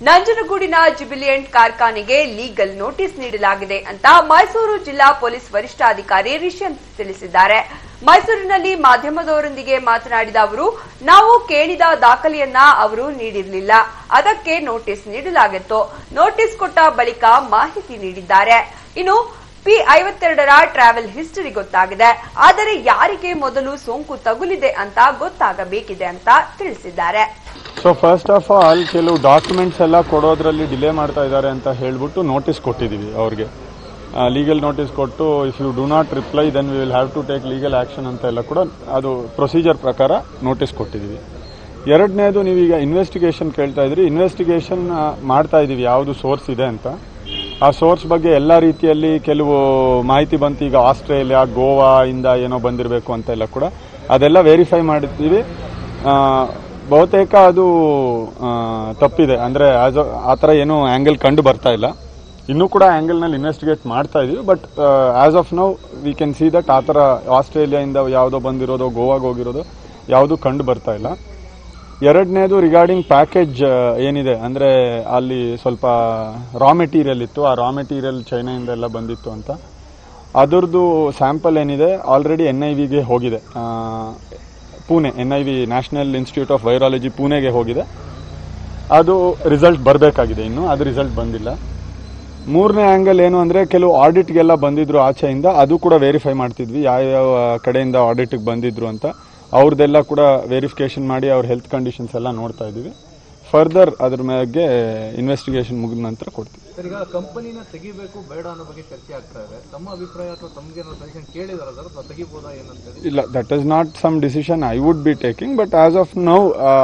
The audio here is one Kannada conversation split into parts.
ನಂಜನಗೂಡಿನ ಜುಬಿಲಿಯಂಟ್ ಕಾರ್ಖಾನೆಗೆ ಲೀಗಲ್ ನೋಟಿಸ್ ನೀಡಲಾಗಿದೆ ಅಂತ ಮೈಸೂರು ಜಿಲ್ಲಾ ಪೊಲೀಸ್ ವರಿಷ್ಠಾಧಿಕಾರಿ ರಿಷನ್ ತಿಳಿಸಿದ್ದಾರೆ ಮೈಸೂರಿನಲ್ಲಿ ಮಾಧ್ಯಮದವರೊಂದಿಗೆ ಮಾತನಾಡಿದ ಅವರು ನಾವು ಕೇಳಿದ ದಾಖಲೆಯನ್ನ ಅವರು ನೀಡಿರಲಿಲ್ಲ ಅದಕ್ಕೆ ನೋಟಿಸ್ ನೀಡಲಾಗಿತ್ತು ನೋಟಿಸ್ ಕೊಟ್ಟ ಬಳಿಕ ಮಾಹಿತಿ ನೀಡಿದ್ದಾರೆ ಇನ್ನು ಪಿ ಐವತ್ತೆರಡರ ಟ್ರಾವೆಲ್ ಹಿಸ್ಟರಿ ಗೊತ್ತಾಗಿದೆ ಆದರೆ ಯಾರಿಗೆ ಮೊದಲು ಸೋಂಕು ತಗುಲಿದೆ ಅಂತ ಗೊತ್ತಾಗಬೇಕಿದೆ ಅಂತ ತಿಳಿಸಿದ್ದಾರೆ ಸೊ ಫಸ್ಟ್ ಆಫ್ ಆಲ್ ಕೆಲವು ಡಾಕ್ಯುಮೆಂಟ್ಸ್ ಎಲ್ಲ ಕೊಡೋದ್ರಲ್ಲಿ ಡಿಲೇ ಮಾಡ್ತಾ ಇದ್ದಾರೆ ಅಂತ ಹೇಳ್ಬಿಟ್ಟು ನೋಟಿಸ್ ಕೊಟ್ಟಿದ್ದೀವಿ ಅವ್ರಿಗೆ ಲೀಗಲ್ ನೋಟಿಸ್ ಕೊಟ್ಟು if you do not reply then we will have to take legal action ಅಂತ ಎಲ್ಲ ಕೂಡ ಅದು ಪ್ರೊಸೀಜರ್ ಪ್ರಕಾರ ನೋಟಿಸ್ ಕೊಟ್ಟಿದ್ದೀವಿ ಎರಡನೇದು ನೀವೀಗ ಇನ್ವೆಸ್ಟಿಗೇಷನ್ ಕೇಳ್ತಾ ಇದ್ರಿ ಇನ್ವೆಸ್ಟಿಗೇಷನ್ ಮಾಡ್ತಾ ಇದ್ದೀವಿ ಯಾವುದು ಸೋರ್ಸ್ ಇದೆ ಅಂತ ಆ ಸೋರ್ಸ್ ಬಗ್ಗೆ ಎಲ್ಲ ರೀತಿಯಲ್ಲಿ ಕೆಲವು ಮಾಹಿತಿ ಬಂತು ಈಗ ಆಸ್ಟ್ರೇಲಿಯಾ ಗೋವಾ ಇಂದ ಏನೋ ಬಂದಿರಬೇಕು ಅಂತ ಎಲ್ಲ ಕೂಡ ಅದೆಲ್ಲ ವೆರಿಫೈ ಮಾಡಿದ್ದೀವಿ ಆ, ಬಹುತೇಕ ಅದು ಆ, ತಪ್ಪಿದೆ ಅಂದರೆ ಆಸ್ ಆ ಥರ ಏನೂ ಆ್ಯಂಗಲ್ ಕಂಡು ಬರ್ತಾ ಇಲ್ಲ ಇನ್ನೂ ಕೂಡ ಆ್ಯಂಗಲ್ನಲ್ಲಿ ಇನ್ವೆಸ್ಟಿಗೇಟ್ ಮಾಡ್ತಾ ಇದೀವಿ but as of now we can see that ಆ ಥರ ಆಸ್ಟ್ರೇಲಿಯಾಯಿಂದ ಯಾವುದೋ ಬಂದಿರೋದು ಗೋವಾಗೆ ಹೋಗಿರೋದು ಯಾವುದೂ ಕಂಡು ಬರ್ತಾ ಇಲ್ಲ ಎರಡನೇದು ರಿಗಾರ್ಡಿಂಗ್ ಪ್ಯಾಕೇಜ್ ಏನಿದೆ ಅಂದರೆ ಅಲ್ಲಿ ಸ್ವಲ್ಪ ರಾ ಮೆಟೀರಿಯಲ್ ಇತ್ತು ಆ ರಾ ಮೆಟೀರಿಯಲ್ ಚೈನಾಯಿಂದ ಎಲ್ಲ ಬಂದಿತ್ತು ಅಂತ ಅದರದ್ದು ಸ್ಯಾಂಪಲ್ ಏನಿದೆ ಆಲ್ರೆಡಿ ಎನ್ ಐ ವಿಗೆ ಹೋಗಿದೆ ಆ, Pune N I V national institute of virology ಪುಣೆಗೆ ಹೋಗಿದೆ ಅದು ರಿಸಲ್ಟ್ ಬರಬೇಕಾಗಿದೆ ಇನ್ನು ಅದು ರಿಸಲ್ಟ್ ಬಂದಿಲ್ಲ ಮೂರನೇ ಆ್ಯಂಗಲ್ ಏನು ಅಂದರೆ ಕೆಲವು ಆಡಿಟ್ಗೆಲ್ಲ ಬಂದಿದ್ರು ಆಚೆಯಿಂದ ಅದು ಕೂಡ ವೆರಿಫೈ ಮಾಡ್ತಿದ್ವಿ ಯಾವ ಕಡೆಯಿಂದ ಆಡಿಟ್ಗೆ ಬಂದಿದ್ರು ಅಂತ ಅವ್ರದ್ದೆಲ್ಲ ಕೂಡ ವೆರಿಫಿಕೇಶನ್ ಮಾಡಿ ಅವ್ರ ಹೆಲ್ತ್ ಕಂಡೀಷನ್ಸ್ ಎಲ್ಲ ನೋಡ್ತಾ ಇದ್ದೀವಿ ಫರ್ದರ್ ಅದ್ರ ಬಗ್ಗೆ ಇನ್ವೆಸ್ಟಿಗೇಷನ್ ಮುಗಿದ ನಂತರ ಕೊಡ್ತೀವಿ ಸರ್ ಈಗ ಕಂಪನಿನ ತೆಗಿಬೇಕು ಬೇಡ ಅನ್ನೋ ಬಗ್ಗೆ ಚರ್ಚೆ ಆಗ್ತಾ ಇದೆ ತಮ್ಮ ಅಭಿಪ್ರಾಯ ಅಥವಾ ತಮಗೆ ಏನೋ ಸಜೆಷನ್ ಕೇಳಿದಾರ ಸರ್ ಅಥವಾ ತೆಗಿಬೋದಾ ಏನಂತ ಹೇಳಿ ಇಲ್ಲ that is not some decision I would be taking but as of now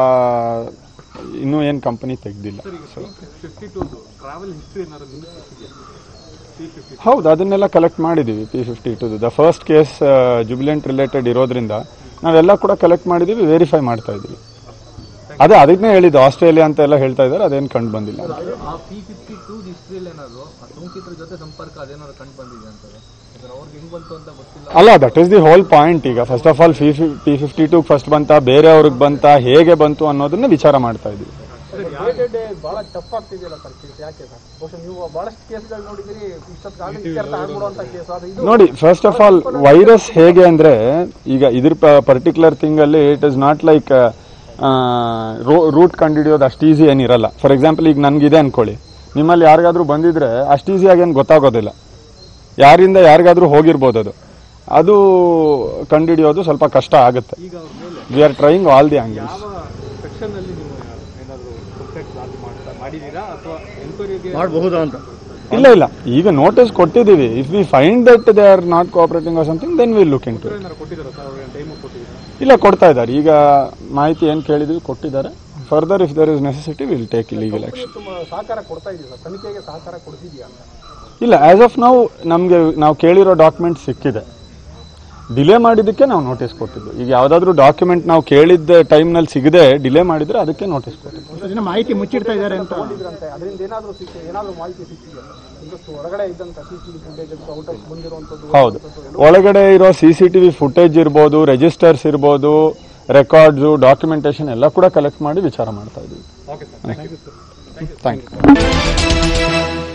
ಇನ್ನೂ ಏನು ಕಂಪನಿ ತೆಗ್ದಿಲ್ಲ ಫಿಫ್ಟಿ ಟು ಟ್ರಾವೆಲ್ ಹಿಸ್ಟ್ರಿ ಏನಾದ್ರು ನಿಮಗೆ ಹೌದು ಅದನ್ನೆಲ್ಲ ಕಲೆಕ್ಟ್ ಮಾಡಿದ್ದೀವಿ P fifty two the first case Jubilant related ಇರೋದ್ರಿಂದ ನಾವೆಲ್ಲ ಕೂಡ ಕಲೆಕ್ಟ್ ಮಾಡಿದ್ದೀವಿ ವೆರಿಫೈ ಮಾಡ್ತಾ ಇದ್ದೀವಿ ಅದೇ ಅದನ್ನೇ ಹೇಳಿದ್ದು ಆಸ್ಟ್ರೇಲಿಯಾ ಅಂತ ಎಲ್ಲ ಹೇಳ್ತಾ ಇದ್ದಾರೆ ಅದೇನು ಕಂಡು ಬಂದಿಲ್ಲ ಆ ಪಿ ಫಿಫ್ಟಿ ಟೂ ಹಿಸ್ಟ್ರಿಯಲ್ಲಿ ಏನಾದ್ರು ಆ ಸೋಂಕಿತರ ಜೊತೆ ಸಂಪರ್ಕ ಅದೇನಾದ್ರು ಕಂಡು ಬಂದಿದೆ ಅಂತಾರೆ ಸರ್ ಅವ್ರಿಗೆ ಹೆಂಗ್ ಬಂತು ಅಂತ ಗೊತ್ತಿಲ್ಲ ಅಲ್ಲ that is the whole point ಈಗ first of all P P fifty two first ಬಂತ ಬೇರೆಯವ್ರಿಗೆ ಬಂತ ಹೇಗೆ ಬಂತು ಅನ್ನೋದನ್ನ ವಿಚಾರ ಮಾಡ್ತಾ ಇದ್ದೀವಿ ಬಹಳ ಟಫ್ ಆಗ್ತಿದೆಯಲ್ಲ ಸರ್ ಕೇಸ್ ಯಾಕೆ ಸರ್ ಬಹುಶಃ ನೀವು ಬಹಳಷ್ಟು ಕೇಸ್ಗಳು ನೋಡಿದಿರಿ ಇಷ್ಟೊತ್ತಿಗಾಗಲೇ ಇತ್ಯರ್ಥ ಆಗ್ಬಿಡುವಂತ ಕೇಸ್ ಅದು ಇದು ನೋಡಿ ಫಸ್ಟ್ ಆಫ್ ಆಲ್ ವೈರಸ್ ಹೇಗೆ ಅಂದ್ರೆ ಈಗ ಇದ್ರ ಪರ್ಟಿಕ್ಯುಲರ್ ಥಿಂಗಲ್ಲಿ it is not like root ಕಂಡುಹಿಡಿಯೋದು ಅಷ್ಟು ಈಸಿ ಏನಿರಲ್ಲ ಫಾರ್ ಎಕ್ಸಾಂಪಲ್ ಈಗ ನನಗಿದೆ ಅನ್ಕೊಳ್ಳಿ ನಿಮ್ಮಲ್ಲಿ ಯಾರಿಗಾದ್ರೂ ಬಂದಿದ್ರೆ ಅಷ್ಟು ಈಸಿಯಾಗಿ ಏನು ಗೊತ್ತಾಗೋದಿಲ್ಲ ಯಾರಿಂದ ಯಾರಿಗಾದ್ರೂ ಹೋಗಿರ್ಬೋದು ಅದು ಅದು ಕಂಡುಹಿಡಿಯೋದು ಸ್ವಲ್ಪ ಕಷ್ಟ ಆಗುತ್ತೆ ಈಗ ಅವ್ರ ಮೇಲೆ we are trying all the angles ಯಾವ ಸೆಕ್ಷನ್ ಅಲ್ಲಿ ನೀವು ಏನಾದ್ರು ಕಂಪ್ಲೇಂಟ್ ಲಾಂಚ್ ಮಾಡ್ತಾ ಮಾಡಿದೀರಾ ಅಥವಾ ಎನ್ಕ್ವೈರಿಗೆ ಮಾಡಬಹುದಾ ಅಂತ ಇಲ್ಲ ಇಲ್ಲ ಈಗ ನೋಟಿಸ್ ಕೊಟ್ಟಿದ್ದೀವಿ if we find that they are not cooperating or something then will look into ಏನಾದ್ರು ಕೊಟ್ಟಿದ್ದಾರಾ ಸರ್ ಅವ್ರಿಗೆ ಟೈಮು ಕೊಟ್ಟಿದ್ದೀರಾ ಇಲ್ಲ ಕೊಡ್ತಾ ಇದ್ದಾರೆ ಈಗ ಮಾಹಿತಿ ಏನು ಕೇಳಿದ್ವಿ ಕೊಟ್ಟಿದ್ದಾರೆ further if there is necessity will take legal action ತುಂಬ ಸಹಕಾರ ಕೊಡ್ತಾ ಇದೀವಿ ಸರ್ ತನಿಖೆಗೆ ಸಹಕಾರ ಕೊಡ್ತಿದ್ಯಾ ಅಂತ ಇಲ್ಲ ಆಸ್ ಆಫ್ ನಾವು ನಮಗೆ ನಾವು ಕೇಳಿರೋ ಡಾಕ್ಯುಮೆಂಟ್ ಸಿಕ್ಕಿದೆ ಡಿಲೇ ಮಾಡಿದ್ದಕ್ಕೆ ನಾವು ನೋಟಿಸ್ ಕೊಟ್ಟಿದ್ದು ಈಗ ಯಾವುದಾದ್ರೂ ಡಾಕ್ಯುಮೆಂಟ್ ನಾವು ಕೇಳಿದ್ದ ಟೈಮ್ನಲ್ಲಿ ಸಿಗದೆ ಡಿಲೇ ಮಾಡಿದ್ರೆ ಅದಕ್ಕೆ ನೋಟಿಸ್ ಕೊಟ್ಟಿದ್ದು ಮಾಹಿತಿ ಮುಚ್ಚಿಡ್ತಾ ಇದ್ದಾರೆ ಅಂತ ನೋಡಿದ್ರಂತೆ ಅದರಿಂದ ಏನಾದರೂ ಸಿಕ್ಕಿ ಏನಾದರೂ ಮಾಹಿತಿ ಸಿಕ್ಕಿದೆ ಒಂದಷ್ಟು ಹೊರಗಡೆ ಇದ್ದಂತ C C footage out of ಬಂದಿರುವಂಥದ್ದು ಹೌದು ಒಳಗಡೆ ಇರೋ C C T V footage ಇರ್ಬೋದು ರಿಜಿಸ್ಟರ್ಸ್ ಇರ್ಬೋದು ರೆಕಾರ್ಡ್ಸು ಡಾಕ್ಯುಮೆಂಟೇಶನ್ ಎಲ್ಲ ಕೂಡ ಕಲೆಕ್ಟ್ ಮಾಡಿ ವಿಚಾರ ಮಾಡ್ತಾ ಇದ್ದೀವಿ okay sir thank you sir thank you